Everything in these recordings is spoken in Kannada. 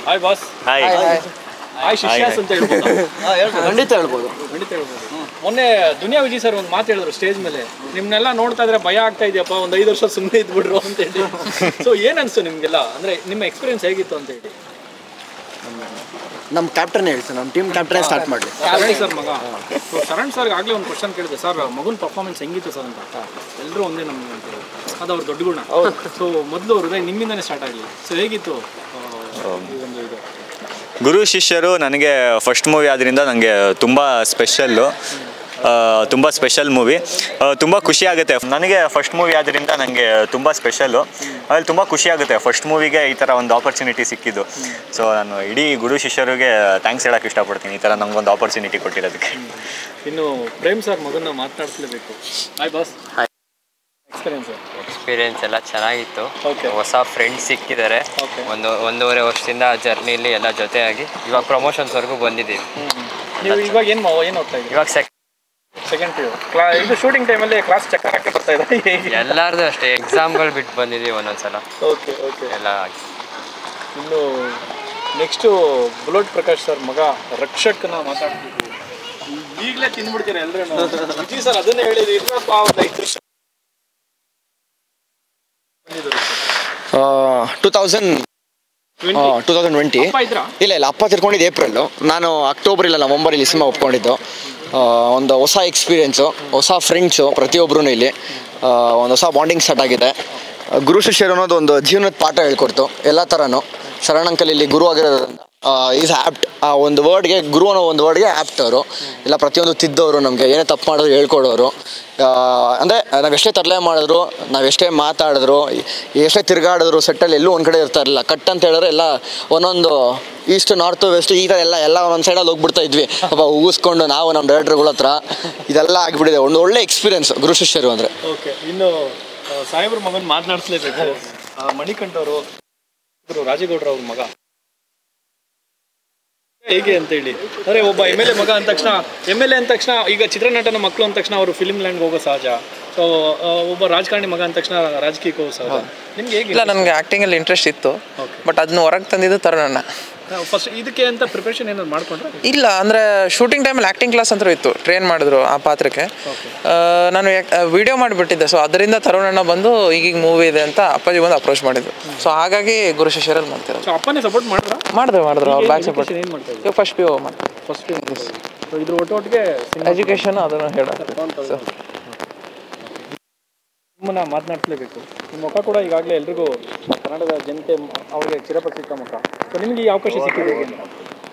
ಹಾಯ್ ಬಾಸ್ ಹಾಯ್ ಹಾಯ್ ಶಿಷ್ಯಾಸ್ ಅಂತ ಹೇಳ್ಬೋದು ಖಂಡಿತ ಹೇಳ್ಬೋದು ಖಂಡಿತ ಹೇಳ್ಬೋದು ಮೊನ್ನೆ ದುನಿಯಾ ವಿಜಯ್ ಸರ್ ಒಂದು ಮಾತು ಹೇಳಿದ್ರು ಸ್ಟೇಜ್ ಮೇಲೆ ನಿಮ್ನೆಲ್ಲ ನೋಡ್ತಾ ಇದ್ರೆ ಭಯ ಆಗ್ತಾ ಇದೆಯಪ್ಪ ಒಂದು ಐದು ವರ್ಷ ಸುಮ್ಮನೆ ಇದ್ಬಿಡ್ರು ಅಂತ ಹೇಳಿ ಸೊ ಏನ್ ಅನ್ಸ್ತು ನಿಮ್ಗೆಲ್ಲ ಅಂದ್ರೆ ನಿಮ್ಮ ಎಕ್ಸ್ಪೀರಿಯನ್ಸ್ ಹೇಗಿತ್ತು ಅಂತ ಹೇಳಿ ನಮ್ಮ ಕ್ಯಾಪ್ಟನ್ ಹೇಳ್ತಾರೆ ನಮ್ಮ ಟೀಮ್ ಕ್ಯಾಪ್ಟನ್ ಸ್ಟಾರ್ಟ್ ಮಾಡಲಿ ಶರಣ್ ಸರ್ ಮಗ ಸೊ ಶರಣ್ ಸರ್ ಆಗ್ಲೇ ಒಂದು ಕ್ವಶನ್ ಕೇಳಿದೆ ಸರ್ ಮಗುನ ಪರ್ಫಾರ್ಮೆನ್ಸ್ ಹೆಂಗಿತ್ತು ಸರ್ ಅಂತ ಎಲ್ಲರೂ ಒಂದೇ ನಮ್ಗೆ ಅಂತ ಹೇಳಿ ಅದು ಅವ್ರ ದೊಡ್ಡ ಗುಣ ಸೊ ಮೊದಲು ಹೃದಯ ನಿಮ್ಮಿಂದನೇ ಸ್ಟಾರ್ಟ್ ಆಗಲಿ ಸೊ ಹೇಗಿತ್ತು ಆ, ಈ ಒಂದು ಇದು ಗುರು ಶಿಷ್ಯರು ನನಗೆ ಫಸ್ಟ್ ಮೂವಿ ಆದ್ರಿಂದ ನನಗೆ ತುಂಬ ಸ್ಪೆಷಲ್ಲು ತುಂಬ ಸ್ಪೆಷಲ್ ಮೂವಿ ತುಂಬ ಖುಷಿ ಆಗುತ್ತೆ ನನಗೆ ಫಸ್ಟ್ ಮೂವಿ ಆದ್ರಿಂದ ನನಗೆ ತುಂಬ ಸ್ಪೆಷಲ್ಲು ಅದ್ರಲ್ಲಿ ತುಂಬ ಖುಷಿ ಆಗುತ್ತೆ ಫಸ್ಟ್ ಮೂವಿಗೆ ಈ ಥರ ಒಂದು ಆಪರ್ಚುನಿಟಿ ಸಿಕ್ಕಿದ್ದು ಸೊ ನಾನು ಇಡೀ ಗುರು ಶಿಷ್ಯರಿಗೆ ಥ್ಯಾಂಕ್ಸ್ ಹೇಳೋಕ್ಕೆ ಇಷ್ಟಪಡ್ತೀನಿ ಈ ಥರ ನಮಗೊಂದು ಆಪರ್ಚುನಿಟಿ ಕೊಟ್ಟಿರೋದಕ್ಕೆ ಇನ್ನು ಪ್ರೇಮ್ ಸರ್ ಮಗನ್ನ ಮಾತನಾಡಿಸ್ಲೇಬೇಕು ಹಾಯ್ ಬಾಸ್ ಎಕ್ಸ್ಪೀರಿಯನ್ಸ್ ಎಕ್ಸ್ಪೀರಿಯನ್ಸ್ ಎಲ್ಲ ಚೆನ್ನಾಗಿತ್ತು Okay. ಹೊಸ ಫ್ರೆಂಡ್ಸ್ ಸಿಕ್ಕಿದ್ದಾರೆ Okay. ಒಂದು ಒಂದೂವರೆ ವರ್ಷದಿಂದ ಜರ್ನಿಲಿ ಎಲ್ಲ ಜೊತೆಯಾಗಿ ಇವಾಗ ಪ್ರಮೋಷನ್ಸ್ವರೆಗೂ ಬಂದಿದ್ದೀವಿ ನೀವು ಇವಾಗ ಏನು ಏನು ಓದ್ತಾ ಇದ್ದೀವಿ ಇವಾಗ ಸೆಕ್ ಸೆಕೆಂಡ್ ಪಿ ಯು ಕ್ಲಾ ಇದು ಶೂಟಿಂಗ್ ಟೈಮಲ್ಲಿ ಕ್ಲಾಸ್ ಚಕ್ಕರ್ ಹಾಕಿ ಬರ್ತಾ ಇದೆ ಹೇಗೆ ಎಲ್ಲಾರ್ದು ಅಷ್ಟೇ ಎಕ್ಸಾಮ್ಗಳು ಬಿಟ್ಟು ಬಂದಿದ್ದೀವಿ ಒಂದೊಂದ್ಸಲ ಓಕೆ ಓಕೆ ಎಲ್ಲ ಆಗಿ ಇನ್ನು ನೆಕ್ಸ್ಟು ಬುಲೆಟ್ ಪ್ರಕಾಶ್ ಸರ್ ಮಗ ರಕ್ಷಕನ ಮಾತಾಡ್ತಿದ್ವಿ ಈಗಲೇ ತಿಂದ್ಬಿಡ್ತೀರ ಎಲ್ಲರೂ ವಿಜಯ್ ಸರ್ ಅದನ್ನೇ ಹೇಳಿದ್ರಿ ಇನ್ನೊಬ್ಬ ಒಂದು ಐದು ವರ್ಷ two thousand two thousand twenty ಅಪ್ಪ ಇದ್ರಾ ಇಲ್ಲ ಇಲ್ಲ ಅಪ್ಪ ತಿರ್ಕೊಂಡಿದ್ದು ಏಪ್ರಿಲ್ಲು ನಾನು ಅಕ್ಟೋಬರ್ ಇಲ್ಲ ನವಂಬರಲ್ಲಿ ಸಿನಿಮಾ ಒಪ್ಕೊಂಡಿದ್ದು ಆ, ಒಂದು ಹೊಸ ಎಕ್ಸ್ಪೀರಿಯೆನ್ಸು ಹೊಸ ಫ್ರೆಂಡ್ಸು ಪ್ರತಿಯೊಬ್ಬರೂ ಇಲ್ಲಿ ಆ, ಒಂದು ಹೊಸ ಬಾಂಡಿಂಗ್ ಸ್ಟಾರ್ಟ್ ಆಗಿದೆ ಆ, ಗುರು ಶಿಷ್ಯರು ಅನ್ನೋದು ಒಂದು ಜೀವನದ ಪಾಠ ಹೇಳ್ಕೊಡ್ತು ಎಲ್ಲ ಥರನೂ ಶರಣ್ ಅಂಕಲ್ ಇಲ್ಲಿ ಗುರು ಆಗಿರೋದ್ರಿಂದ ಈಸ್ ಆ್ಯಪ್ಟ್ ಆ ಒಂದು ವರ್ಡ್ಗೆ ಗುರು ಅನ್ನೋ ಒಂದು ವರ್ಡ್ಗೆ ಆ್ಯಪ್ಟ್ ಅವರು ಇಲ್ಲ ಪ್ರತಿಯೊಂದು ತಿದ್ದವರು ನಮಗೆ ಏನೇ ತಪ್ಪು ಮಾಡಿದ್ರು ಹೇಳ್ಕೊಡೋರು ಅಂದರೆ ನಾವೆಷ್ಟೇ ತರಲೆ ಮಾಡಿದ್ರು ನಾವೆಷ್ಟೇ ಮಾತಾಡಿದ್ರು ಎಷ್ಟೇ ತಿರುಗಾಡಿದ್ರು ಸೆಟ್ಟಲ್ಲಿ ಎಲ್ಲೂ ಒಂದು ಕಡೆ ಇರ್ತಾ ಇರಲಿಲ್ಲ ಕಟ್ ಅಂತ ಹೇಳಿದ್ರೆ ಎಲ್ಲ ಒಂದೊಂದು ಈಸ್ಟ್ ನಾರ್ತ್ ವೆಸ್ಟ್ ಈ ಥರ ಎಲ್ಲ ಎಲ್ಲ ಒಂದೊಂದು ಸೈಡಲ್ಲಿ ಹೋಗ್ಬಿಡ್ತಾ ಇದ್ವಿ ಪಾಪ ಉಗಿಸ್ಕೊಂಡು ನಾವು ನಮ್ಮ ಡೈರೆಕ್ಟರ್ಗಳ ಹತ್ರ ಇದೆಲ್ಲ ಆಗಿಬಿಟ್ಟಿದೆ ಒಂದು ಒಳ್ಳೆ ಎಕ್ಸ್ಪೀರಿಯನ್ಸ್ ಗುರು ಶಿಷ್ಯರು ಅಂದರೆ ಓಕೆ ಇನ್ನು ಆ, ಸಾಹೇಬ್ರ ಮಗನ್ ಮಾತನಾಡಿಸ್ಲೇಬೇಕು ಮಣಿಕಂಠವರು ಇದ್ರು ರಾಜೇಗೌಡರ ಅವ್ರ ಮಗ ಹೇಗೆ ಅಂತ ಹೇಳಿ ಅಂದ್ರೆ ಒಬ್ಬ ಎಮ್ ಎಲ್ ಎ ಮಗ ಅಂದ ತಕ್ಷಣ ಎಮ್ ಎಲ್ ಎ ಅಂದ ತಕ್ಷಣ ಈಗ ಚಿತ್ರನಟನ ಮಕ್ಕಳು ಅಂದ ತಕ್ಷಣ ಅವರು ಫಿಲ್ಮ್ ಲ್ಯಾಂಡ್ಗೆ ಹೋಗೋ ಸಹಜ ಸೊ ಒಬ್ಬ ರಾಜಕಾರಣಿ ಮಗ ಅಂದ ತಕ್ಷಣ ರಾಜಕೀಯಕ್ಕೆ ಹೋಗೋ ಸಹಜ ನಿಮ್ಗೆ ಹೇಗೆ ಇಲ್ಲ ನನಗೆ ಆ್ಯಕ್ಟಿಂಗಲ್ಲಿ ಇಂಟ್ರೆಸ್ಟ್ ಇತ್ತು Okay. ಬಟ್ ಅದನ್ನ ಹೊರಗೆ ತಂದಿದ್ದು ತರುಣಣ್ಣ ಫಸ್ಟ್ ಇದಕ್ಕೆ ಅಂತ ಪ್ರಿಪರೇಷನ್ ಏನಾದ್ರು ಮಾಡ್ಕೊಂಡ್ರೆ ಇಲ್ಲ ಅಂದರೆ ಶೂಟಿಂಗ್ ಟೈಮಲ್ಲಿ ಆ್ಯಕ್ಟಿಂಗ್ ಕ್ಲಾಸ್ ಅಂತೂ ಇತ್ತು ಟ್ರೈನ್ ಮಾಡಿದ್ರು ಆ ಪಾತ್ರಕ್ಕೆ ಆ, ನಾನು ವಿಡಿಯೋ ಮಾಡಿಬಿಟ್ಟಿದ್ದೆ ಸೊ ಅದರಿಂದ ತರುಣಣ್ಣ ಬಂದು ಈಗೀಗ ಮೂವಿ ಇದೆ ಅಂತ ಅಪ್ಪಾಜಿ ಬಂದು ಅಪ್ರೋಚ್ ಮಾಡಿದ್ದು ಸೊ ಹಾಗಾಗಿ ಗುರು ಶಿಷ್ಯರಲ್ಲಿ ಮಾಡ್ತಿರೋದು ಸೊ ಅಪ್ಪನೇ ಸಪೋರ್ಟ್ ಮಾಡಿದ್ರ ಮಾಡಿದ್ರು ಮಾಡಿದ್ರು ಅವ್ರು ಬ್ಯಾಕ್ ಸಪೋರ್ಟ್ ಏನು ಮಾಡ್ತಾ ಇದ್ರು ಇವಾಗ ಫಸ್ಟ್ ಪಿ ಓ ಮಾಡಿ ಫಸ್ಟ್ ಸೊ ಇದ್ರ ಒಟ್ಟೊಟ್ಟಿಗೆ ಎಜುಕೇಷನ್ ಅದನ್ನು ಹೇಳ ಸೊ ನಿಮ್ಮನ್ನ ಮಾತನಾಡಿಸ್ಲೇಬೇಕು ನಿಮ್ಮ ಮುಖ ಕೂಡ ಈಗಾಗಲೇ ಎಲ್ರಿಗೂ ಕನ್ನಡದ ಜನತೆ ಮ- ಅವ್ರಿಗೆ ಚಿರಪರಿಚಿತ ಮುಖ ಸೊ ನಿಮಗೆ ಈ ಅವಕಾಶ ಸಿಕ್ಕಿದೆ ಹೇಗೆ ಅಂತ?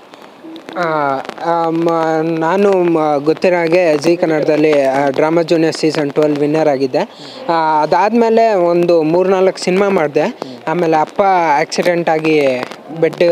ಆ, ಆ, ಮ- ನಾನು ಮ- ಗೊತ್ತಿರೋ ಹಾಗೆ ಜಿ ಕನ್ನಡದಲ್ಲಿ drama junior season twelve winner ಆಗಿದ್ದೆ ಆ, ಅದಾದಮೇಲೆ ಒಂದು ಮೂರ್ನಾಲ್ಕು ಸಿನಿಮಾ ಮಾಡಿದೆ ಆಮೇಲೆ ಅಪ್ಪ ಆಕ್ಸಿಡೆಂಟ್ ಆಗಿ ಬೆಡ್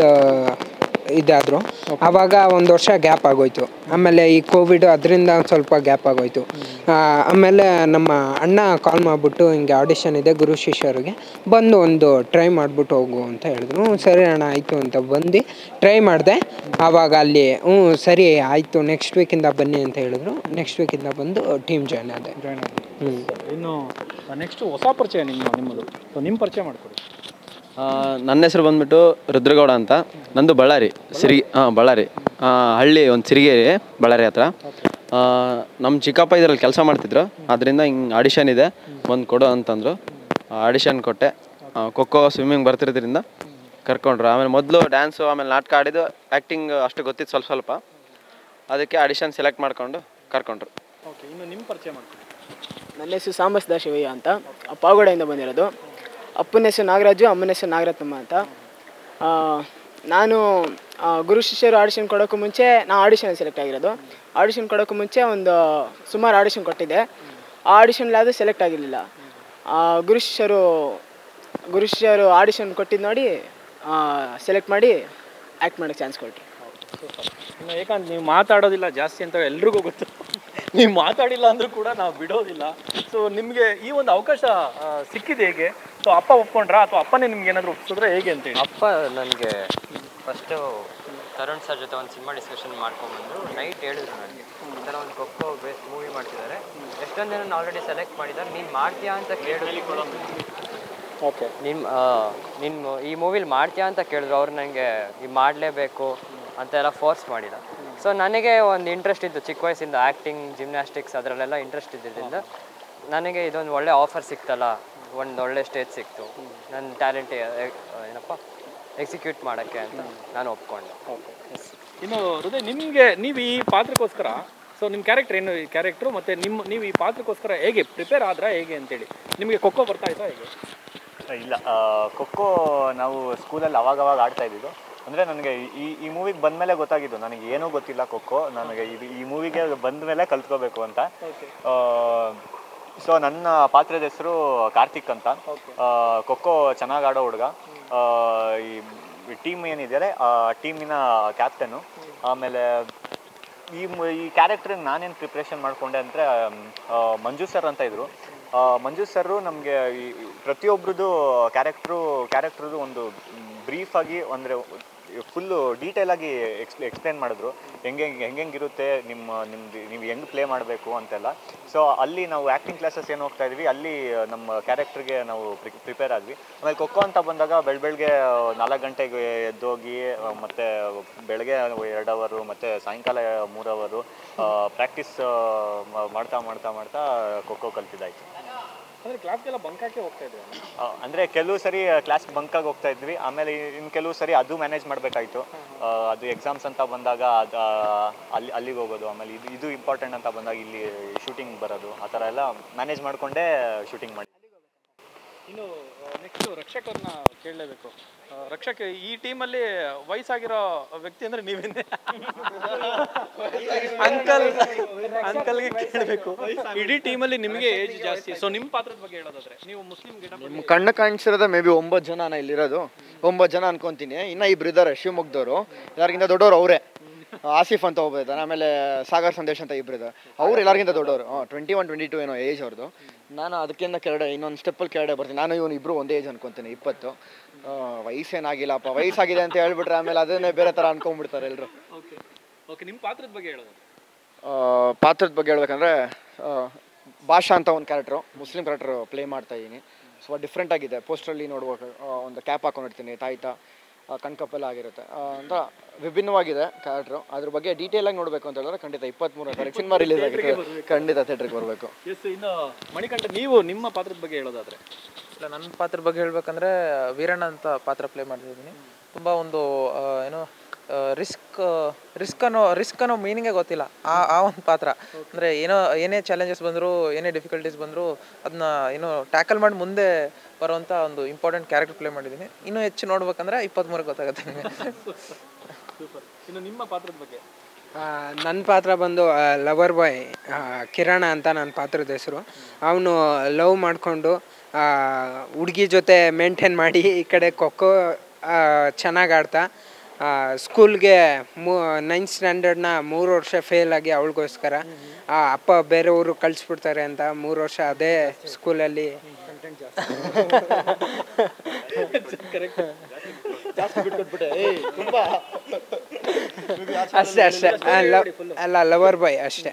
ಇದಾದರು ಆವಾಗ ಒಂದು ವರ್ಷ ಗ್ಯಾಪ್ ಆಗೋಯ್ತು ಆಮೇಲೆ ಈ ಕೋವಿಡ್ ಅದರಿಂದ ಒಂದು ಸ್ವಲ್ಪ ಗ್ಯಾಪ್ ಆಗೋಯ್ತು ಆ, ಆಮೇಲೆ ನಮ್ಮ ಅಣ್ಣ ಕಾಲ್ ಮಾಡಿಬಿಟ್ಟು ಹಿಂಗೆ ಆಡಿಷನ್ ಇದೆ ಗುರು ಶಿಷ್ಯರಿಗೆ ಬಂದು ಒಂದು ಟ್ರೈ ಮಾಡಿಬಿಟ್ಟು ಹೋಗು ಅಂತ ಹೇಳಿದ್ರು ಹ್ಞೂ ಸರಿ ಅಣ್ಣ ಆಯಿತು ಅಂತ ಬಂದು ಟ್ರೈ ಮಾಡಿದೆ ಆವಾಗ ಅಲ್ಲಿ ಹ್ಞೂ ಸರಿ ಆಯಿತು ನೆಕ್ಸ್ಟ್ ವೀಕಿಂದ ಬನ್ನಿ ಅಂತ ಹೇಳಿದ್ರು ನೆಕ್ಸ್ಟ್ ವೀಕಿಂದ ಬಂದು ಟೀಮ್ ಜಾಯ್ನ್ ಆದೆ ಜಾಯ್ನ್ ಆಗಿ ಹ್ಞೂ ಇನ್ನು ನೆಕ್ಸ್ಟ್ ಹೊಸ ಪರಿಚಯ ನಿಮ್ಮ ನಿಮ್ಮದು ಸೊ ನಿಮ್ಮ ಪರಿಚಯ ಮಾಡ್ಕೊಡಿ ಆ, ನನ್ನ ಹೆಸರು ಬಂದ್ಬಿಟ್ಟು ರುದ್ರಗೌಡ ಅಂತ ನಂದು ಬಳ್ಳಾರಿ ಸಿರಿ ಹಾಂ ಬಳ್ಳಾರಿ ಆ, ಹಳ್ಳಿ ಒಂದು ಸಿರಿಗೇರಿ ಬಳ್ಳಾರಿ ಹತ್ರ ಆ, ನಮ್ಮ ಚಿಕ್ಕಪ್ಪ ಇದರಲ್ಲಿ ಕೆಲಸ ಮಾಡ್ತಿದ್ರು ಅದರಿಂದ ಹಿಂಗೆ ಆಡಿಷನ್ ಇದೆ ಬಂದು ಕೊಡು ಅಂತಂದರು ಆಡಿಷನ್ ಕೊಟ್ಟೆ ಆ, ಖೋಖೋ ಸ್ವಿಮ್ಮಿಂಗ್ ಬರ್ತಿರೋದ್ರಿಂದ ಕರ್ಕೊಂಡ್ರು ಆಮೇಲೆ ಮೊದಲು ಡ್ಯಾನ್ಸು ಆಮೇಲೆ ನಾಟಕ ಆಡಿದ್ದು ಆ್ಯಕ್ಟಿಂಗ್ ಅಷ್ಟು ಗೊತ್ತಿತ್ತು ಸ್ವಲ್ಪ ಸ್ವಲ್ಪ ಅದಕ್ಕೆ ಆಡಿಷನ್ ಸೆಲೆಕ್ಟ್ ಮಾಡ್ಕೊಂಡು ಕರ್ಕೊಂಡ್ರು ಓಕೆ ಇನ್ನು ನಿಮ್ಮ ಪರಿಚಯ ಮಾಡ್ಕೊಡಿ ನನ್ನ ಹೆಸರು ಸಾಂಬಸಿದ ಶಿವಯ್ಯ ಅಂತ ಪಾವಗಡೆಯಿಂದ ಬಂದಿರೋದು ಅಪ್ಪನ ಹೆಸರು ನಾಗರಾಜು ಅಮ್ಮನ ಹೆಸರು ನಾಗರತ್ನಮ್ಮ ಅಂತ ಆ, ನಾನು ಆ, ಗುರು ಶಿಷ್ಯರು ಆಡಿಷನ್ ಕೊಡೋಕ್ಕೂ ಮುಂಚೆ ನಾನು ಆಡಿಷನ್ ಸೆಲೆಕ್ಟ್ ಆಗಿರೋದು ಆಡಿಷನ್ ಕೊಡೋಕ್ಕೂ ಮುಂಚೆ ಒಂದು ಸುಮಾರು ಆಡಿಷನ್ ಕೊಟ್ಟಿದ್ದೆ ಆ ಆಡಿಷನ್ಲಿ ಅದು ಸೆಲೆಕ್ಟ್ ಆಗಿರಲಿಲ್ಲ ಗುರು ಶಿಷ್ಯರು ಗುರು ಶಿಷ್ಯರು ಆಡಿಷನ್ ಕೊಟ್ಟಿದ್ದು ನೋಡಿ ಸೆಲೆಕ್ಟ್ ಮಾಡಿ ಆ್ಯಕ್ಟ್ ಮಾಡೋಕ್ಕೆ ಚಾನ್ಸ್ ಕೊಟ್ಟರು ಇನ್ನು ಏಕಂದ್ರೆ ನೀವು ಮಾತಾಡೋದಿಲ್ಲ ಜಾಸ್ತಿ ಅಂತ ಎಲ್ರಿಗೂ ಗೊತ್ತು ನೀವು ಮಾತಾಡಿಲ್ಲ ಅಂದ್ರೂ ಕೂಡ ನಾವು ಬಿಡೋದಿಲ್ಲ ಸೊ ನಿಮಗೆ ಈ ಒಂದು ಅವಕಾಶ ಆ, ಸಿಕ್ಕಿದೆ ಹೇಗೆ ಸೊ ಅಪ್ಪ ಒಪ್ಕೊಂಡ್ರಾ ಅಥವಾ ಅಪ್ಪನೇ ನಿಮ್ಗೆ ಏನಾದರೂ ಒಪ್ಸಿದ್ರೆ ಹೇಗೆ ಅಂತೇಳಿ ಅಪ್ಪ ನನಗೆ ಫಸ್ಟು ತರುಣ್ ಸರ್ ಜೊತೆ ಒಂದು ಸಿನಿಮಾ ಡಿಸ್ಕಷನ್ ಮಾಡ್ಕೊಂಡ್ಬಂದು ನೈಟ್ ಹೇಳಿದ್ರು ನನಗೆ ಈ ಥರ ಒಂದು ಖೋಖೋ ಬೇಸ್ ಮೂವಿ ಮಾಡ್ತಿದ್ದಾರೆ ಎಷ್ಟೊಂದು ಜನ ಆಲ್ರೆಡಿ ಸೆಲೆಕ್ಟ್ ಮಾಡಿದ್ದಾರೆ ನೀನು ಮಾಡ್ತೀಯಾ ಅಂತ ಕೇಳಿ ಓಕೆ ನಿನ್ನ ನೀನು ಈ ಮೂವಿಲಿ ಮಾಡ್ತೀಯಾ ಅಂತ ಕೇಳಿದ್ರು ಅವ್ರು ನನಗೆ ಈ ಮಾಡಲೇಬೇಕು ಅಂತೆಲ್ಲ ಫೋರ್ಸ್ ಮಾಡಿಲ್ಲ ಸೊ ನನಗೆ ಒಂದು ಇಂಟ್ರೆಸ್ಟ್ ಇತ್ತು ಚಿಕ್ಕ ವಯಸ್ಸಿಂದ ಆ್ಯಕ್ಟಿಂಗ್ ಜಿಮ್ನಾಸ್ಟಿಕ್ಸ್ ಅದರಲ್ಲೆಲ್ಲ ಇಂಟ್ರೆಸ್ಟ್ ಇದ್ದಿದ್ದರಿಂದ ನನಗೆ ಇದೊಂದು ಒಳ್ಳೆ ಆಫರ್ ಸಿಕ್ತಲ್ಲ ಒಂದು ಒಳ್ಳೆ ಸ್ಟೇಜ್ ಸಿಕ್ತು ನನ್ನ ಟ್ಯಾಲೆಂಟ್ ಏನಪ್ಪ ಎಕ್ಸಿಕ್ಯೂಟ್ ಮಾಡೋಕ್ಕೆ ಅಂತ ನಾನು ಒಪ್ಕೊಂಡೆ ಇನ್ನು ಹೃದಯ್ ನಿಮಗೆ ನೀವು ಈ ಪಾತ್ರಕ್ಕೋಸ್ಕರ ಸೊ ನಿಮ್ಮ ಕ್ಯಾರೆಕ್ಟರ್ ಏನು ಈ ಕ್ಯಾರೆಕ್ಟ್ರು ಮತ್ತು ನಿಮ್ಮ ನೀವು ಈ ಪಾತ್ರಕ್ಕೋಸ್ಕರ ಹೇಗೆ ಪ್ರಿಪೇರ್ ಆದ್ರಾ ಹೇಗೆ ಅಂತೇಳಿ ನಿಮಗೆ ಖೋಖೋ ಬರ್ತಾ ಇತ್ತಾ ಹೇಗೆ ಇಲ್ಲ ಆ, ಖೋಖೋ ನಾವು ಸ್ಕೂಲಲ್ಲಿ ಅವಾಗವಾಗ ಆಡ್ತಾ ಇದ್ದಿದ್ದು ಅಂದರೆ ನನಗೆ ಈ ಈ ಮೂವಿಗೆ ಬಂದಮೇಲೆ ಗೊತ್ತಾಗಿದ್ದು ನನಗೆ ಏನೂ ಗೊತ್ತಿಲ್ಲ ಖೋಖೋ ನನಗೆ ಇದು ಈ ಮೂವಿಗೆ ಬಂದ ಮೇಲೆ ಕಲ್ತ್ಕೋಬೇಕು ಅಂತ ಸೊ ನನ್ನ ಪಾತ್ರದ ಹೆಸರು ಕಾರ್ತಿಕ್ ಅಂತ ಆ, ಖೋಖೋ ಚೆನ್ನಾಗಿ ಆಡೋ ಹುಡುಗ ಆ, ಈ ಟೀಮ್ ಏನಿದೆ ಆ ಟೀಮಿನ ಕ್ಯಾಪ್ಟನ್ನು ಆಮೇಲೆ ಈ ಮು- ಈ ಕ್ಯಾರೆಕ್ಟ್ರಿಗೆ ನಾನೇನು ಪ್ರಿಪ್ರೇಷನ್ ಮಾಡಿಕೊಂಡೆ ಅಂದರೆ ಮಂಜು ಸರ್ ಅಂತ ಇದ್ದರು ಮಂಜು ಸರು ನಮಗೆ ಈ ಈ ಪ್ರತಿಯೊಬ್ರದ್ದು ಕ್ಯಾರೆಕ್ಟ್ರು ಕ್ಯಾರೆಕ್ಟ್ರದ್ದು ಒಂದು ಬ್ರೀಫ್ ಆಗಿ ಅಂದರೆ ಫುಲ್ಲು ಡೀಟೇಲ್ ಆಗಿ ಎಕ್ಸ್ಪ್ಲೇ ಎಕ್ಸ್ಪ್ಲೇನ್ ಮಾಡಿದ್ರು ಹೆಂಗೆ ಹೆಂಗೆ ಹೆಂಗಿರುತ್ತೆ ನಿಮ್ಮ ನಿಮ್ದು ನೀವು ಹೆಂಗೆ ಪ್ಲೇ ಮಾಡಬೇಕು ಅಂತೆಲ್ಲ ಸೊ ಅಲ್ಲಿ ನಾವು ಆ್ಯಕ್ಟಿಂಗ್ ಕ್ಲಾಸಸ್ ಏನು ಹೋಗ್ತಾ ಇದ್ವಿ ಅಲ್ಲಿ ನಮ್ಮ ಕ್ಯಾರೆಕ್ಟ್ರಿಗೆ ನಾವು ಪ್ರಿಪೇರ್ ಆದ್ವಿ ಆಮೇಲೆ ಖೋಖೋ ಅಂತ ಬಂದಾಗ ಬೆಳ ಬೆಳಗ್ಗೆ ನಾಲ್ಕು ಗಂಟೆಗೆ ಎದ್ದೋಗಿ ಆ, ಮತ್ತೆ ಬೆಳಗ್ಗೆ ಎರಡು ಅವರು ಮತ್ತು ಸಾಯಂಕಾಲ ಮೂರು ಅವರು ಪ್ರಾಕ್ಟೀಸ್ ಮಾಡ್ತಾ ಮಾಡ್ತಾ ಮಾಡ್ತಾ ಖೋಖೋ ಕಲ್ತಿದ್ದಾಯ್ತು ಅಂದರೆ ಕ್ಲಾಸ್ಗೆಲ್ಲ ಬಂಕಾಕೆ ಹೋಗ್ತಾ ಇದ್ವಿ ಆ, ಅಂದ್ರೆ ಕೆಲವು ಸರಿ ಕ್ಲಾಸ್ ಬಂಕಾಗಿ ಹೋಗ್ತಾ ಇದ್ವಿ ಆಮೇಲೆ ಇನ್ನು ಕೆಲವು ಸರಿ ಅದು ಮ್ಯಾನೇಜ್ ಮಾಡಬೇಕಾಯ್ತು ಅದು ಎಕ್ಸಾಮ್ಸ್ ಅಂತ ಬಂದಾಗ ಅದು ಆ, ಅಲ್ಲಿ ಅಲ್ಲಿಗೆ ಹೋಗೋದು ಆಮೇಲೆ ಇದು ಇದು ಇಂಪಾರ್ಟೆಂಟ್ ಅಂತ ಬಂದಾಗ ಇಲ್ಲಿ ಶೂಟಿಂಗ್ ಬರೋದು ಆ ಥರ ಎಲ್ಲ ಮ್ಯಾನೇಜ್ ಮಾಡಿಕೊಂಡೇ ಶೂಟಿಂಗ್ ಮಾಡಿ ಇನ್ನು ನೆಕ್ಸ್ಟ್ ರಕ್ಷಕರನ್ನ ಕೇಳಲೇಬೇಕು ರಕ್ಷಕ್ ಈ ಟೀಮಲ್ಲಿ ವಯಸ್ಸಾಗಿರೋ ವ್ಯಕ್ತಿ ಅಂದ್ರೆ ನೀವೇನೆ ಅಂಕಲ್ ಅಂಕಲ್ಗೆ ಕೇಳಬೇಕು ಇಡೀ ಟೀಮಲ್ಲಿ ನಿಮಗೆ ಏಜ್ ಜಾಸ್ತಿ ಸೊ ನಿಮ್ಮ ಪಾತ್ರದ ಬಗ್ಗೆ ಹೇಳೋದಾದ್ರೆ ನೀವು ಮುಸ್ಲಿಂ ಗಿಡ ನಿಮ್ಮ ಕಣ್ಣು ಕಾಣಿಸಿರೋದ ಮೇ ಬಿ ಒಂಬತ್ತು ಜನ ನಾ ಇಲ್ಲಿರೋದು ಒಂಬತ್ತು ಜನ ಅನ್ಕೊಂತೀನಿ ಇನ್ನ ಇಬ್ರು ಇದ್ದಾರೆ ಶಿವಮೊಗ್ಗದವರು ಎಲ್ಲರಿಗಿಂತ ದೊಡ್ಡವರು ಅವರೇ ಆಸಿಫ್ ಅಂತ ಒಬ್ಬ ಇದ್ದಾನೆ ಆಮೇಲೆ ಸಾಗರ್ ಸಂದೇಶ್ ಅಂತ ಇಬ್ರು ಇದ್ದಾರೆ ಅವ್ರು ಎಲ್ಲರಿಗಿಂತ ದೊಡ್ಡವರು ಹಾಂ ಟ್ವೆಂಟಿ ಒನ್ ಟ್ವೆಂಟಿ ಟು ಏನೋ ಏಜ್ ಅವ್ರದ್ದು ನಾನು ಅದಕ್ಕಿಂತ ಕೆಳಗಡೆ ಇನ್ನೊಂದು ಸ್ಟೆಪ್ಪಲ್ಲಿ ಕೆಳಗಡೆ ಬರ್ತೀನಿ ನಾನು ಇವನು ಇಬ್ರು ಒಂದೇ ಏಜ್ ಅನ್ಕೊಂತೀನಿ ಇಪ್ಪತ್ತು ಆ, ವಯಸ್ಸೇನಾಗಿಲ್ಲಪ್ಪ ವಯಸ್ಸಾಗಿದೆ ಅಂತ ಹೇಳ್ಬಿಟ್ರೆ ಆಮೇಲೆ ಅದನ್ನೇ ಬೇರೆ ಥರ ಅನ್ಕೊಂಡ್ಬಿಡ್ತಾರೆ ಎಲ್ಲರೂ ಓಕೆ ಓಕೆ ನಿಮ್ಮ ಪಾತ್ರದ ಬಗ್ಗೆ ಹೇಳೋದಾದ್ರೆ ಆ, ಪಾತ್ರದ ಬಗ್ಗೆ ಹೇಳ್ಬೇಕಂದ್ರೆ ಆ, ಭಾಷಾ ಅಂತ ಒಂದು ಕ್ಯಾರೆಕ್ಟ್ರು ಮುಸ್ಲಿಂ ಕ್ಯಾರೆಕ್ಟ್ರು ಪ್ಲೇ ಮಾಡ್ತಾ ಇದ್ದೀನಿ ಸ್ವಲ್ಪ ಡಿಫ್ರೆಂಟ್ ಆಗಿದೆ ಪೋಸ್ಟ್ರಲ್ಲಿ ನೋಡ್ಬೇಕು ಆ, ಒಂದು ಕ್ಯಾಪ್ ಹಾಕೊಂಡಿರ್ತೀನಿ ತಾಯ್ತ ಆ, ಕಣ್ಕಪ್ಪೆಲ್ಲ ಆಗಿರುತ್ತೆ ಆ, ಅಂತ ವಿಭಿನ್ನವಾಗಿದೆ ಕ್ಯಾರೆಕ್ಟ್ರು ಅದ್ರ ಬಗ್ಗೆ ಡೀಟೇಲ್ ಆಗಿ ನೋಡಬೇಕು ಅಂತ ಹೇಳಿದ್ರೆ ಖಂಡಿತ ಇಪ್ಪತ್ತ್ಮೂರನೇ ತಾರೀಕು ಸಿನಿಮಾ ರಿಲೀಸ್ ಆಗಿದೆ ಖಂಡಿತ ಥಿಯೇಟ್ರಿಗೆ ಬರಬೇಕು ಎಸ್ ಇನ್ನು ಮಣಿಕಂಠ ನೀವು ನಿಮ್ಮ ಪಾತ್ರದ ಬಗ್ಗೆ ಹೇಳೋದಾದ್ರೆ ಇಲ್ಲ ನನ್ನ ಪಾತ್ರ ಬಗ್ಗೆ ಹೇಳ್ಬೇಕಂದ್ರೆ ವೀರಣ್ಣ ಅಂತ ಪಾತ್ರ ಪ್ಲೇ ಮಾಡ್ತಿದ್ದೀನಿ ತುಂಬ ಒಂದು ಆ, ಏನು ರಿಸ್ಕ್ ರಿಸ್ಕ್ ಅನ್ನೋ ರಿಸ್ಕ್ ಅನ್ನೋ ಮೀನಿಂಗೇ ಗೊತ್ತಿಲ್ಲ ಆ ಆ ಒಂದು ಪಾತ್ರ ಅಂದರೆ ಏನೋ ಏನೇ ಚಾಲೆಂಜಸ್ ಬಂದರೂ ಏನೇ ಡಿಫಿಕಲ್ಟೀಸ್ ಬಂದರೂ ಅದನ್ನ ಏನು ಟ್ಯಾಕಲ್ ಮಾಡಿ ಮುಂದೆ ಬರುವಂಥ ಒಂದು ಇಂಪಾರ್ಟೆಂಟ್ ಕ್ಯಾರೆಕ್ಟರ್ ಪ್ಲೇ ಮಾಡಿದ್ದೀನಿ ಇನ್ನೂ ಹೆಚ್ಚು ನೋಡ್ಬೇಕಂದ್ರೆ ಇಪ್ಪತ್ತ್ಮೂರಕ್ಕೆ ಗೊತ್ತಾಗುತ್ತೆ ನಿಮಗೆ ಸೂಪರ್ ಇನ್ನು ನಿಮ್ಮ ಪಾತ್ರದ ಬಗ್ಗೆ ನನ್ನ ಪಾತ್ರ ಬಂದು ಲವರ್ ಬಾಯ್ ಕಿರಣ ಅಂತ ನನ್ನ ಪಾತ್ರದ ಹೆಸರು ಅವನು ಲವ್ ಮಾಡಿಕೊಂಡು ಹುಡುಗಿ ಜೊತೆ ಮೇಂಟೈನ್ ಮಾಡಿ ಈ ಕಡೆ ಖೋಖೋ ಚೆನ್ನಾಗಿ ಆಡ್ತಾ ಸ್ಕೂಲ್ಗೆ ಮೂ ನೈನ್ತ್ ಸ್ಟ್ಯಾಂಡರ್ಡ್ನ ಮೂರು ವರ್ಷ ಫೇಲ್ ಆಗಿ ಅವಳಿಗೋಸ್ಕರ ಅಪ್ಪ ಬೇರೆ ಊರು ಕಳಿಸ್ಬಿಡ್ತಾರೆ ಅಂತ ಮೂರು ವರ್ಷ ಅದೇ ಸ್ಕೂಲಲ್ಲಿ ಅಷ್ಟೇ ಅಷ್ಟೇ ಆ, ಲವ್- ಅಲ್ಲ ಲವರ್ ಬಾಯ್ ಅಷ್ಟೇ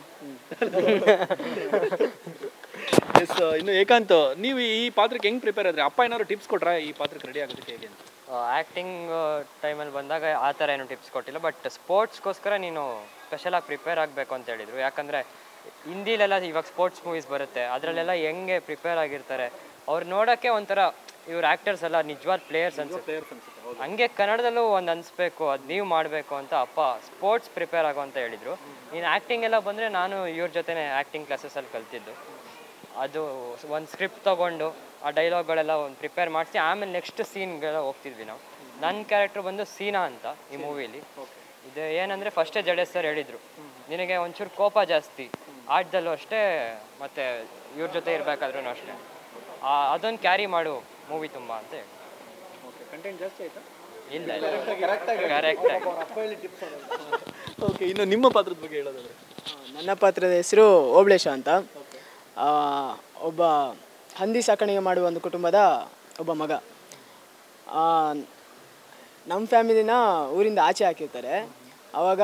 ಎಸ್ ಇನ್ನು ಏಕಾಂತ್ ನೀವು ಈ ಪಾತ್ರಕ್ಕೆ ಹೆಂಗ್ ಪ್ರಿಪೇರ್ ಆದ್ರೆ ಅಪ್ಪ ಏನಾದ್ರು ಟಿಪ್ಸ್ ಕೊಟ್ರಾ ಈ ಪಾತ್ರಕ್ಕೆ ರೆಡಿ ಆಗೋದಕ್ಕೆ ಹೇಗೆ ಅಂತ ಆ್ಯಕ್ಟಿಂಗ್ ಟೈಮಲ್ಲಿ ಬಂದಾಗ ಆ ಥರ ಏನು ಟಿಪ್ಸ್ ಕೊಟ್ಟಿಲ್ಲ ಬಟ್ ಸ್ಪೋರ್ಟ್ಸ್ಗೋಸ್ಕರ ನೀನು ಸ್ಪೆಷಲಾಗಿ ಪ್ರಿಪೇರ್ ಆಗಬೇಕು ಅಂತ ಹೇಳಿದರು ಯಾಕಂದರೆ ಹಿಂದಿಲೆಲ್ಲ ಇವಾಗ ಸ್ಪೋರ್ಟ್ಸ್ ಮೂವೀಸ್ ಬರುತ್ತೆ ಅದರಲ್ಲೆಲ್ಲ ಹೆಂಗೆ ಪ್ರಿಪೇರ್ ಆಗಿರ್ತಾರೆ ಅವ್ರು ನೋಡೋಕ್ಕೆ ಒಂಥರ ಇವ್ರ ಆ್ಯಕ್ಟರ್ಸ್ ಎಲ್ಲ ನಿಜವಾದ ಪ್ಲೇಯರ್ಸ್ ಅನ್ಸುತ್ತೆ ಹಂಗೆ ಕನ್ನಡದಲ್ಲೂ ಒಂದು ಅನಿಸ್ಬೇಕು ಅದು ನೀವು ಮಾಡಬೇಕು ಅಂತ ಅಪ್ಪ ಸ್ಪೋರ್ಟ್ಸ್ ಪ್ರಿಪೇರ್ ಆಗೋ ಅಂತ ಹೇಳಿದರು ನೀನು ಆ್ಯಕ್ಟಿಂಗ್ ಎಲ್ಲ ಬಂದರೆ ನಾನು ಇವ್ರ ಜೊತೆನೇ ಆ್ಯಕ್ಟಿಂಗ್ ಕ್ಲಾಸಸಲ್ಲಿ ಕಲ್ತಿದ್ದು ಅದು ಒಂದು ಸ್ಕ್ರಿಪ್ಟ್ ತೊಗೊಂಡು ಆ ಡೈಲಾಗ್ಗಳೆಲ್ಲ ಒಂದು ಪ್ರಿಪೇರ್ ಮಾಡಿಸಿ ಆಮೇಲೆ ನೆಕ್ಸ್ಟ್ ಸೀನ್ಗೆಲ್ಲ ಹೋಗ್ತಿದ್ವಿ ನಾವು ನನ್ನ ಕ್ಯಾರೆಕ್ಟರ್ ಬಂದು ಸೀನಾ ಅಂತ ಈ ಮೂವಿಲಿ ಇದು ಏನಂದರೆ ಫಸ್ಟೇ ಜಡೇಶ್ ಸರ್ ಹೇಳಿದರು ನಿನಗೆ ಒಂಚೂರು ಕೋಪ ಜಾಸ್ತಿ ಆಟದಲ್ಲೂ ಅಷ್ಟೇ ಮತ್ತು ಇವ್ರ ಜೊತೆ ಇರಬೇಕಾದ್ರೂ ಅಷ್ಟೇ ಅದೊಂದು ಕ್ಯಾರಿ ಮಾಡು ಮೂವಿ ತುಂಬ ಅಂತ ಹೇಳಿ ಕಂಟೆಂಟ್ ಜಾಸ್ತಿ ಆಯ್ತಾ ಇಲ್ಲ ಕರೆಕ್ಟಾಗಿ ಓಕೆ ಇನ್ನು ನಿಮ್ಮ ಪಾತ್ರದ ಬಗ್ಗೆ ಹೇಳೋದಾದ್ರೆ ನನ್ನ ಪಾತ್ರದ ಹೆಸರು ಓಬಳೇಶ ಅಂತ ಆ, ಒಬ್ಬ ಹಂದಿ ಸಾಕಾಣಿಕೆ ಮಾಡುವ ಒಂದು ಕುಟುಂಬದ ಒಬ್ಬ ಮಗ ಆ, ನಮ್ಮ ಫ್ಯಾಮಿಲಿನ ಊರಿಂದ ಆಚೆ ಹಾಕಿರ್ತಾರೆ ಅವಾಗ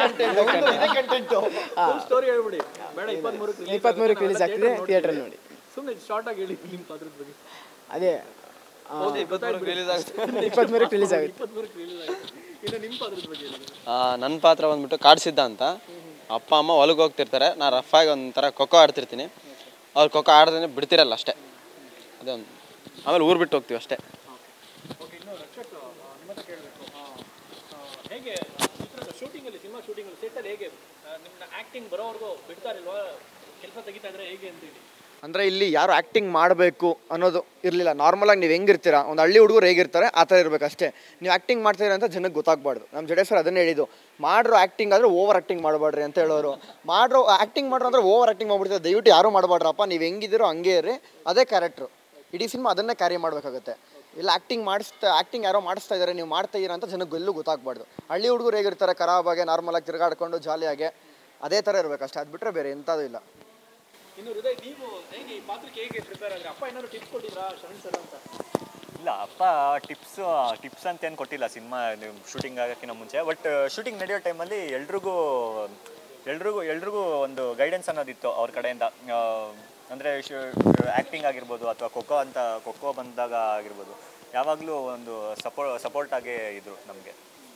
ಸ್ಟೋರಿ ಹೇಳ್ಬಿಡಿ ಬೇಡ ಇಪ್ಪತ್ಮೂರಕ್ಕೆ ಇಪ್ಪತ್ತ್ಮೂರಕ್ಕೆ ರಿಲೀಸ್ ಆಗ್ತಿದೆ ಥಿಯೇಟ್ರಲ್ಲಿ ನೋಡಿ ಸುಮ್ಮನೆ ಶಾರ್ಟ್ ಆಗಿ ಹೇಳಿ ನಿಮ್ಮ ಪಾತ್ರದ ಬಗ್ಗೆ ಅದೇ ಹೌದು, ಗೊತ್ತಾಯ್ತು ಬಿಡಿ. ಇಪ್ಪತ್ತ್ಮೂರಕ್ಕೆ ರಿಲೀಸ್ ಆಗುತ್ತೆ ಇಪ್ಪತ್ಮೂರಕ್ಕೆ release ಆಗುತ್ತೆ. ಇನ್ನು ನಿಮ್ಮ ಪಾತ್ರದ ಬಗ್ಗೆ ಹೇಳಿ ನನ್ನ ಪಾತ್ರ ಬಂದ್ಬಿಟ್ಟು ಕಾಡ್ಸಿದ್ದ ಅಂತ ಅಪ್ಪ ಅಮ್ಮ ಹೊಲಕ್ಕೆ ಹೋಗ್ತಿರ್ತಾರೆ ನಾನು ರಫಾಗಿ ಒಂಥರ ಖೋಖೋ ಆಡ್ತಿರ್ತೀನಿ ಅವ್ರು ಖೋಖೋ ಆಡ್ದೇ ಬಿಡ್ತಿರಲ್ಲ ಅಷ್ಟೇ ಅದೇ ಒಂದು ಆಮೇಲೆ ಊರು ಬಿಟ್ಟು ಹೋಗ್ತೀವಿ ಅಷ್ಟೇ ಓಕೆ ಇನ್ನು ರಕ್ಷಕ್ ಆ, ನಿಮ್ಮ ಹತ್ರ ಕೇಳಬೇಕು ಹೇಗೆ ಚಿತ್ರದ ಶೂಟಿಂಗಲ್ಲಿ ಸಿನಿಮಾ ಶೂಟಿಂಗಲ್ಲಿ ಸೆಟ್ಟಲ್ಲಿ ಹೇಗೆ ಆ, ನಿಮ್ಮನ್ನ ಆ್ಯಕ್ಟಿಂಗ್ ಬರೋವರೆಗೂ ಬಿಡ್ತಾರಿಲ್ವಾ ಕೆಲಸ ತೆಗಿತಾ ಇದ್ರೆ ಹೇಗೆ ಅಂತೇಳಿ ಅಂದರೆ ಇಲ್ಲಿ ಯಾರು ಆ್ಯಕ್ಟಿಂಗ್ ಮಾಡಬೇಕು ಅನ್ನೋದು ಇರಲಿಲ್ಲ ನಾರ್ಮಲಾಗಿ ನೀವು ಹೆಂಗಿರ್ತೀರಾ ಒಂದು ಹಳ್ಳಿ ಹುಡುಗರು ಹೇಗಿರ್ತಾರೆ ಆ ಥರ ಇರಬೇಕು ಅಷ್ಟೇ ನೀವು ಆ್ಯಕ್ಟಿಂಗ್ ಮಾಡ್ತೀರಾ ಅಂತ ಜನಕ್ಕೆ ಗೊತ್ತಾಗಬಾರ್ದು ನಮ್ಮ ಜಡೆ ಸರ್ ಅದನ್ನೇ ಹೇಳಿದ್ದು ಮಾಡ್ರೋ ಆ್ಯಕ್ಟಿಂಗ್ ಆದರೆ ಓವರ್ ಆ್ಯಕ್ಟಿಂಗ್ ಮಾಡಬೇಡ್ರಿ ಅಂತ ಹೇಳೋರು ಮಾಡ್ರೋ ಆ್ಯಕ್ಟಿಂಗ್ ಮಾಡ್ರೋ ಅಂದರೆ ಓವರ್ ಆ್ಯಕ್ಟಿಂಗ್ ಮಾಡ್ಬಿಡ್ತಾರೆ ದಯವಿಟ್ಟು ಯಾರೂ ಮಾಡಬೇಡ್ರಪ್ಪ ನೀವು ಹೆಂಗಿದ್ದೀರೋ ಹಂಗೆ ಇರ್ರಿ ಅದೇ ಕ್ಯಾರೆಕ್ಟ್ರು ಇಡೀ ಸಿನಿಮಾ ಅದನ್ನೇ ಕ್ಯಾರಿ ಮಾಡಬೇಕಾಗುತ್ತೆ ಇಲ್ಲ ಆ್ಯಕ್ಟಿಂಗ್ ಮಾಡಿಸ್ತಾ ಆ್ಯಕ್ಟಿಂಗ್ ಯಾರೋ ಮಾಡಿಸ್ತಾ ಇದ್ದಾರೆ ನೀವು ಮಾಡ್ತಾ ಇದ್ದೀರಾ ಅಂತ ಜನಕ್ಕೆ ಎಲ್ಲೂ ಗೊತ್ತಾಗಬಾರ್ದು ಹಳ್ಳಿ ಹುಡುಗರು ಹೇಗಿರ್ತಾರೆ ಖರಾಬಾಗೆ ನಾರ್ಮಲಾಗಿ ತಿರುಗಾಡ್ಕೊಂಡು ಜಾಲಿಯಾಗೆ ಅದೇ ಥರ ಇರಬೇಕು ಅಷ್ಟೇ ಅದು ಬಿಟ್ಟರೆ ಬೇರೆ ಎಂಥದ್ದು ಇಲ್ಲ ಇನ್ನು ಹೃದಯ್ ನೀವು ಹೇಗೆ ಈ ಪಾತ್ರಕ್ಕೆ ಹೇಗೆ ಪ್ರಿಪೇರ್ ಆದ್ರೆ ಅಪ್ಪ ಏನಾದ್ರು ಟಿಪ್ಸ್ ಕೊಟ್ಟಿದ್ರಾ ಶರಣ್ ಸರ್ ಅಂತ ಇಲ್ಲ ಅಪ್ಪ ಟಿಪ್ಸ್ ಟಿಪ್ಸ್ ಅಂತ ಏನು ಕೊಟ್ಟಿಲ್ಲ ಸಿನಿಮಾ ಶೂಟಿಂಗ್ ಆಗೋಕ್ಕಿಂತ ಮುಂಚೆ ಬಟ್ ಶೂಟಿಂಗ್ ನಡೆಯೋ ಟೈಮಲ್ಲಿ ಎಲ್ರಿಗೂ ಎಲ್ರಿಗೂ ಎಲ್ರಿಗೂ ಒಂದು ಗೈಡೆನ್ಸ್ ಅನ್ನೋದಿತ್ತು ಅವ್ರ ಕಡೆಯಿಂದ ಆ, ಅಂದರೆ ಆ್ಯಕ್ಟಿಂಗ್ ಆಗಿರ್ಬೋದು ಅಥವಾ ಖೋಖೋ ಅಂತ ಖೋಖೋ ಬಂದಾಗ ಆಗಿರ್ಬೋದು ಯಾವಾಗಲೂ ಒಂದು ಸಪೋ ಸಪೋರ್ಟ್ ಆಗೇ ಇದ್ರು ನಮಗೆ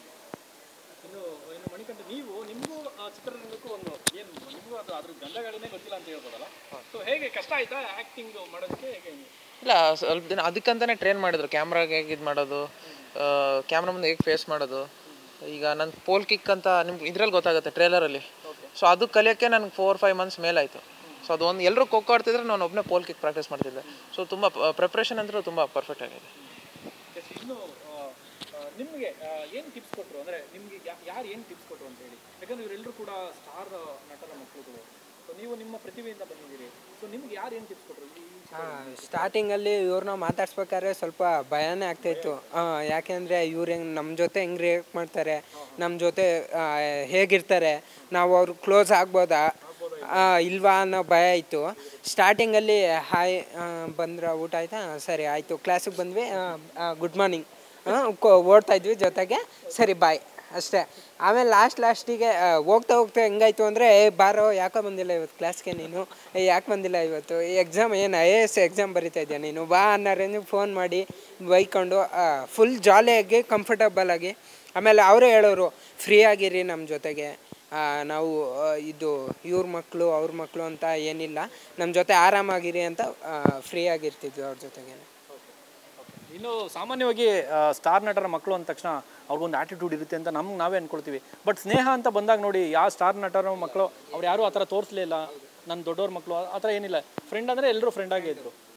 ಇನ್ನು ಇನ್ನು ಮಣಿಕಂಠ ನೀವು ನಿಮಗೂ ಆ ಚಿತ್ರರಂಗಕ್ಕೂ ಒಂದು ಏನು ನಿಮಗೂ ಅದು ಅದ್ರ ಗಂಧಗಳಿನೇ ಗೊತ್ತಿಲ್ಲ ಅಂತ ಹೇಳ್ಬೋದಲ್ಲ ಸೊ ಹೇಗೆ ಕಷ್ಟ ಆಯ್ತಾ ಆ್ಯಕ್ಟಿಂಗ್ ಮಾಡೋದಕ್ಕೆ ಹೇಗೆ ಇಲ್ಲ ಸ್ವಲ್ಪ ದಿನ ಅದಕ್ಕಂತಾನೆ ಟ್ರೈನ್ ಮಾಡಿದ್ರು ಕ್ಯಾಮ್ರಾಗೆ ಹೇಗೆ ಇದು ಮಾಡೋದು ಕ್ಯಾಮ್ರಾ ಮುಂದೆ ಹೇಗೆ ಫೇಸ್ ಮಾಡೋದು ಈಗ ನನ್ನ ಪೋಲ್ ಕಿಕ್ ಅಂತ ನಿಮ್ಗೆ ಇದ್ರಲ್ಲಿ ಗೊತ್ತಾಗುತ್ತೆ ಟ್ರೇಲರಲ್ಲಿ ಸೊ ಅದು ಕಲಿಯೋಕ್ಕೆ ನನಗೆ ಫೋರ್ ಫೈವ್ ಮಂತ್ಸ್ ಮೇಲಾಯಿತು ಸೊ ಅದು ಒಂದು ಎಲ್ಲರೂ ಖೋಖೋ ಆಡ್ತಿದ್ರೆ ನಾನು ಒಬ್ಬನೇ ಪೋಲ್ ಕಿಕ್ ಪ್ರಾಕ್ಟೀಸ್ ಮಾಡ್ತಿದ್ದೆ ಸೊ ತುಂಬ ಪ್ರಿಪ್ರೇಷನ್ ಅಂತೂ ತುಂಬ ಪರ್ಫೆಕ್ಟ್ ಆಗಿದೆ Yes, ಇನ್ನು ನಿಮಗೆ ಏನು ಟಿಪ್ಸ್ ಕೊಟ್ಟರು ಅಂದರೆ ನಿಮಗೆ ಯಾರು ಏನು ಟಿಪ್ಸ್ ಕೊಟ್ಟರು ಅಂತ ಹೇಳಿ ಯಾಕಂದ್ರೆ ಇವರೆಲ್ಲರೂ ಕೂಡ ಸ್ಟಾರ್ ನಟರ ಮಕ್ಕಳುಗಳು ಸೊ ನೀವು ನಿಮ್ಮ ಪ್ರತಿಭೆಯಿಂದ ಬಂದಿದ್ದೀರಿ ಸೊ ನಿಮ್ಗೆ ಯಾರು ಏನು ಟಿಪ್ಸ್ ಕೊಟ್ಟರು ಈ ಸ್ಟಾರ್ಟಿಂಗಲ್ಲಿ ಇವ್ರನ್ನ ಮಾತಾಡ್ಸ್ಬೇಕಾದ್ರೆ ಸ್ವಲ್ಪ ಭಯನೇ ಆಗ್ತಾಯಿತ್ತು ಯಾಕೆಂದರೆ ಇವ್ರು ಹೆಂಗೆ ನಮ್ಮ ಜೊತೆ ಹೆಂಗೆ ರಿಯಾಕ್ಟ್ ಮಾಡ್ತಾರೆ ನಮ್ಮ ಜೊತೆ ಆ, ಹೇಗಿರ್ತಾರೆ ನಾವು ಅವ್ರು ಕ್ಲೋಸ್ ಆಗ್ಬೋದಾ ಆ, ಇಲ್ವಾ ಅನ್ನೋ ಭಯ ಇತ್ತು ಸ್ಟಾರ್ಟಿಂಗಲ್ಲಿ ಹಾಯ್ ಬಂದ್ರ ಊಟ ಆಯ್ತಾ ಸರಿ ಆಯಿತು ಕ್ಲಾಸಿಗೆ ಬಂದ್ವಿ ಗುಡ್ ಮಾರ್ನಿಂಗ್ ಓಡ್ತಾ ಇದ್ವಿ ಜೊತೆಗೆ ಸರಿ ಬಾಯ್ ಅಷ್ಟೇ ಆಮೇಲೆ ಲಾಸ್ಟ್ ಲಾಸ್ಟಿಗೆ ಹೋಗ್ತಾ ಹೋಗ್ತಾ ಹೆಂಗಾಯ್ತು ಅಂದರೆ ಏ ಬಾರೋ ಯಾಕೋ ಬಂದಿಲ್ಲ ಇವತ್ತು ಕ್ಲಾಸ್ಗೆ ನೀನು ಏ ಯಾಕೆ ಬಂದಿಲ್ಲ ಇವತ್ತು ಈ ಎಕ್ಸಾಮ್ ಏನು ಐ ಎ ಎಸ್ ಎಕ್ಸಾಮ್ ಬರಿತಾ ಇದೆಯಾ ನೀನು ಬಾ ಅನ್ನೋ ರೇಂಜಿಗೆ ಫೋನ್ ಮಾಡಿ ಬೈಕೊಂಡು ಫುಲ್ ಜಾಲಿಯಾಗಿ ಕಂಫರ್ಟಬಲ್ ಆಗಿ ಆಮೇಲೆ ಅವರೇ ಹೇಳೋರು ಫ್ರೀ ಆಗಿರಿ ನಮ್ಮ ಜೊತೆಗೆ ಆ, ನಾವು ಆ, ಇದು ಇವ್ರ ಮಕ್ಕಳು ಅವ್ರ ಮಕ್ಕಳು ಅಂತ ಏನಿಲ್ಲ ನಮ್ಮ ಜೊತೆ ಆರಾಮಾಗಿರಿ ಅಂತ ಫ್ರೀ ಆಗಿರ್ತಿದ್ವಿ ಅವ್ರ ಜೊತೆಗೆ ಇನ್ನು ಸಾಮಾನ್ಯವಾಗಿ ಸ್ಟಾರ್ ನಟರ ಮಕ್ಕಳು ಅಂದ ತಕ್ಷಣ ಅವ್ರಿಗೊಂದು ಆಟಿಟ್ಯೂಡ್ ಇರುತ್ತೆ ಅಂತ ನಮ್ಗೆ ನಾವೇ ಅನ್ಕೊಳ್ತೀವಿ ಬಟ್ ಸ್ನೇಹ ಅಂತ ಬಂದಾಗ ನೋಡಿ ಯಾವ ಸ್ಟಾರ್ ನಟರ ಮಕ್ಕಳು ಅವ್ರು ಯಾರೂ ಆ ಥರ ತೋರಿಸ್ಲೇ ಇಲ್ಲ ನನ್ನ ದೊಡ್ಡವ್ರ ಮಕ್ಕಳು ಆ ಥರ ಏನಿಲ್ಲ ಫ್ರೆಂಡ್ ಅಂದರೆ ಎಲ್ಲರೂ ಫ್ರೆಂಡ್ ಆಗೇ ಇದ್ರು